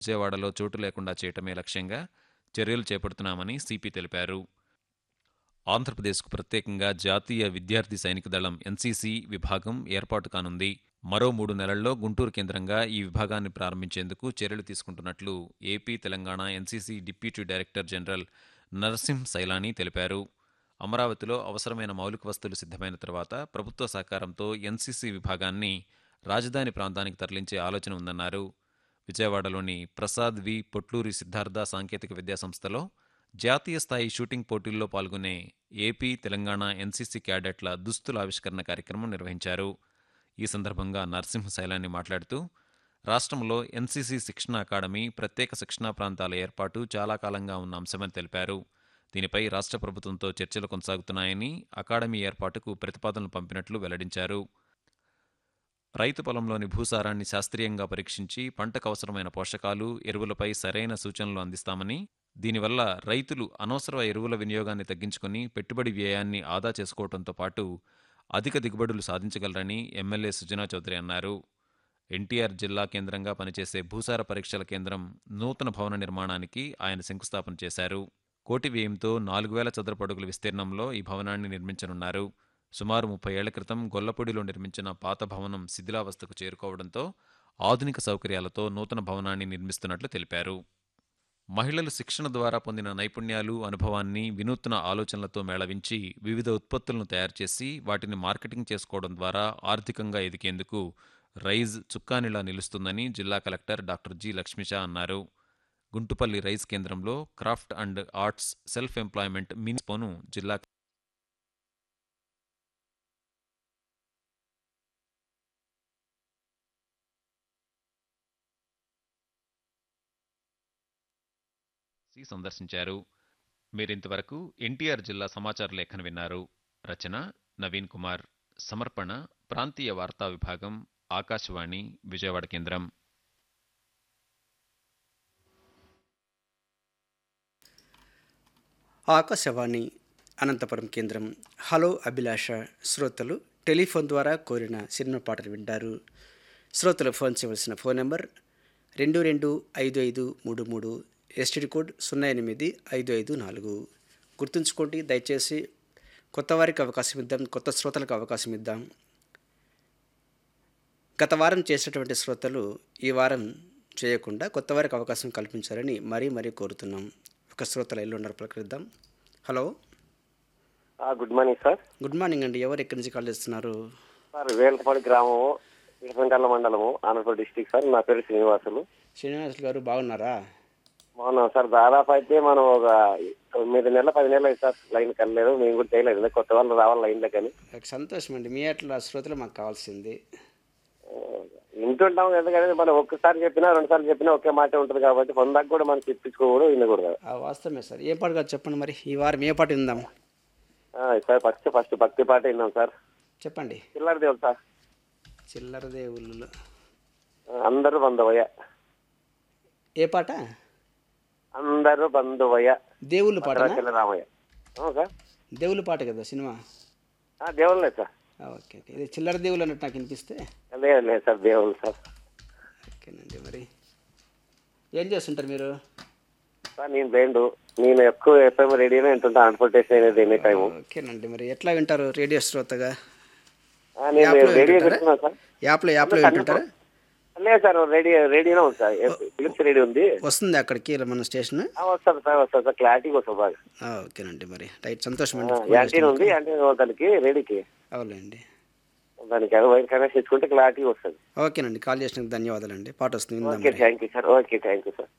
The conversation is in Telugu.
విజయవాడలో చోటు లేకుండా చేయటమే లక్ష్యంగా చర్యలు చేపడుతున్నామని సిపి తెలిపారు ఆంధ్రప్రదేశ్కు ప్రత్యేకంగా జాతీయ విద్యార్థి సైనిక దళం ఎన్సీసీ విభాగం ఏర్పాటు కానుంది మరో మూడు నెలల్లో గుంటూరు కేంద్రంగా ఈ విభాగాన్ని ప్రారంభించేందుకు చర్యలు తీసుకుంటున్నట్లు AP Telangana NCC deputy director general Narasimha Sailani తెలిపారు అమరావతిలో అవసరమైన మౌలిక వస్తువులు సిద్ధమైన తర్వాత ప్రభుత్వ సహకారంతో ఎన్సీసీ విభాగాన్ని రాజధాని ప్రాంతానికి తరలించే ఆలోచన ఉందన్నారు విజయవాడలోని ప్రసాద్ వి పొట్లూరి సిద్ధార్థ సాంకేతిక విద్యా సంస్థలో జాతీయ స్థాయి షూటింగ్ పోటీల్లో పాల్గొనే ఏపీ తెలంగాణ ఎన్సీసీ క్యాడెట్ల దుస్తుల ఆవిష్కరణ కార్యక్రమం నిర్వహించారు ఈ సందర్భంగా నరసింహ శైలాని మాట్లాడుతూ రాష్ట్రంలో ఎన్సీసీ శిక్షణ అకాడమీ ప్రత్యేక శిక్షణా ప్రాంతాల ఏర్పాటు చాలా కాలంగా ఉన్న అంశమని తెలిపారు దీనిపై రాష్ట్ర ప్రభుత్వంతో చర్చలు కొనసాగుతున్నాయని అకాడమీ ఏర్పాటుకు ప్రతిపాదనలు పంపినట్లు వెల్లడించారు రైతు పొలంలోని భూసారాన్ని శాస్త్రీయంగా పరీక్షించి పంటకు అవసరమైన పోషకాలు ఎరువులపై సరైన సూచనలు అందిస్తామని దీనివల్ల రైతులు అనవసర ఎరువుల వినియోగాన్ని తగ్గించుకుని పెట్టుబడి వ్యయాన్ని ఆదా చేసుకోవడంతో పాటు అధిక దిగుబడులు సాధించగలరని ఎమ్మెల్యే సుజనా చౌదరి అన్నారు ఎన్టీఆర్ జిల్లా కేంద్రంగా పనిచేసే భూసార పరీక్షల కేంద్రం నూతన భవన నిర్మాణానికి ఆయన శంకుస్థాపన చేశారు కోటి వ్యయంతో నాలుగు వేల చదరపు అడుగుల విస్తీర్ణంలో ఈ భవనాన్ని నిర్మించనున్నారు సుమారు ముప్పై ఏళ్ల క్రితం గొల్లపూడిలో నిర్మించిన పాత భవనం శిథిలావస్థకు చేరుకోవడంతో ఆధునిక సౌకర్యాలతో నూతన భవనాన్ని నిర్మిస్తున్నట్లు తెలిపారు మహిళలు శిక్షణ ద్వారా పొందిన నైపుణ్యాలు అనుభవాన్ని వినూత్న ఆలోచనలతో మేళవించి వివిధ ఉత్పత్తులను తయారు చేసి వాటిని మార్కెటింగ్ చేసుకోవడం ద్వారా ఆర్థికంగా ఎదిగేందుకు రైజ్ చుక్కానిలా నిలుస్తుందని జిల్లా కలెక్టర్ డాక్టర్ జి లక్ష్మిషా అన్నారు గుంటుపల్లి రైజ్ కేంద్రంలో craft and arts self employment మినిస్పోను జిల్లా సి సందర్శించారు మీరింతవరకు ఎన్టీఆర్ జిల్లా సమాచార లేఖను విన్నారు రచన నవీన్ కుమార్ సమర్పణ ప్రాంతీయ వార్తా విభాగం ఆకాశవాణి విజయవాడ కేంద్రం ఆకాశవాణి అనంతపురం కేంద్రం హలో అభిలాష శ్రోతలు టెలిఫోన్ ద్వారా కోరిన సినిమా పాటలు వింటారు శ్రోతలు ఫోన్ చేయవలసిన ఫోన్ నెంబర్ రెండు రెండు ఐదు ఐదు మూడు మూడు ఎస్టీడీ కోడ్ సున్నా ఎనిమిది ఐదు ఐదు నాలుగు గుర్తుంచుకోండి దయచేసి కొత్త వారికి అవకాశం ఇద్దాం కొత్త శ్రోతలకు అవకాశం ఇద్దాం గత వారం చేసినటువంటి శ్రోతలు ఈ వారం చేయకుండా కొత్త వారికి అవకాశం కల్పించాలని మరీ మరీ కోరుతున్నాం ఒక శ్రోతలు ఎల్లు ఉన్నారు పలకరిద్దాం hello good morning sir good morning అండి ఎవరు ఎక్కడి నుంచి కాల్ చేస్తున్నారు సార్ వేలపాడి గ్రామము ఇరపంకల్ల మండలము ఆంధ్రప్రదేశ్ డిస్టిక్ సార్ నా పేరు శ్రీనివాసులు శ్రీనివాస్ గారు బాగున్నారా బాగున్నాం సార్ దాదాపు అయితే మనం ఒక తొమ్మిది నెలల పది నెలలు అయింది సార్ లైన్ కలలేదు మేము కూడా చేయలేదు కొత్త వాళ్ళు రావాలి లైన్లో కానీ నాకు సంతోషం అండి మీ అట్లా శ్రోతలు మాకు కావాల్సింది ఆ, వింటుంటాం కదా కానీ మనం ఒక్కసారి చెప్పినా రెండు సార్లు చెప్పినా ఒకే మాట ఉంటుంది కాబట్టి పొందాక కూడా మనం చెప్పించుకోకూడదు వినకూడదు ఆ వాస్తవమే సార్ ఏ పాట కాదు చెప్పండి మరి ఈ వారం ఏ పాట విందాం ఆ, సార్ ఫస్ట్ ఫస్ట్ భక్తి పాట విన్నాం సార్ చెప్పండి చిల్లర దేవుడు సార్ చిల్లర దేవుళ్ళు ఆ, అందరూ బంధువయ్య ఏ పాట అందరూ బంధువయ్య దేవుళ్ళు పాటనా భద్రాచల రామయ్య అవును సార్ దేవుళ్ళు పాట కదా సినిమా ఆ, దేవుళ్ళే సార్ ఆ, ఓకే ఓకే ఇది చిల్లర దేవుళ్ళు అన్నట్టు నాకు వినిపిస్తే లేదు లేదు సార్ దేవుళ్ళు సార్ ఓకేనండి మరి ఏం చేస్తుంటారు మీరు సార్ నేను బేండు నేను ఎక్కువ ఎఫ్ఎం రేడియోనే వింటుంటా ట్రాన్స్పోర్టేషన్ అనేది ఎనీ టైము ఓకేనండి మరి ఎట్లా వింటారు రేడియో శ్రోతగా ఆ, నేను యాప్లో రేడియో వింటుంటారా? పెట్టుకున్నాను సార్ యాప్లో యాప్లో వింటుంటారా లేదు సార్ రేడియో రేడియోనే ఉంది సార్ ఫిలిప్స్ రేడియో ఉంది వస్తుంది అక్కడికి మన స్టేషన్ ఆ, వస్తుంది సార్ వస్తుంది సార్ క్లారిటీగా వస్తుంది బాగా ఆ, ఓకేనండి మరి రైట్ సంతోషం ఆ, అండి యాంటీన్ ఉంది యాంటీన్ దానికి రేడియోకి అవునండి దానికి అది వైర్ కనెక్ట్ చేసుకుంటే క్లారిటీ వస్తుంది ఓకేనండి కాల్ చేసినందుకు ధన్యవాదాలండి పాట వస్తుంది విందాం ఓకే మరి. Thank you sir okay thank you sir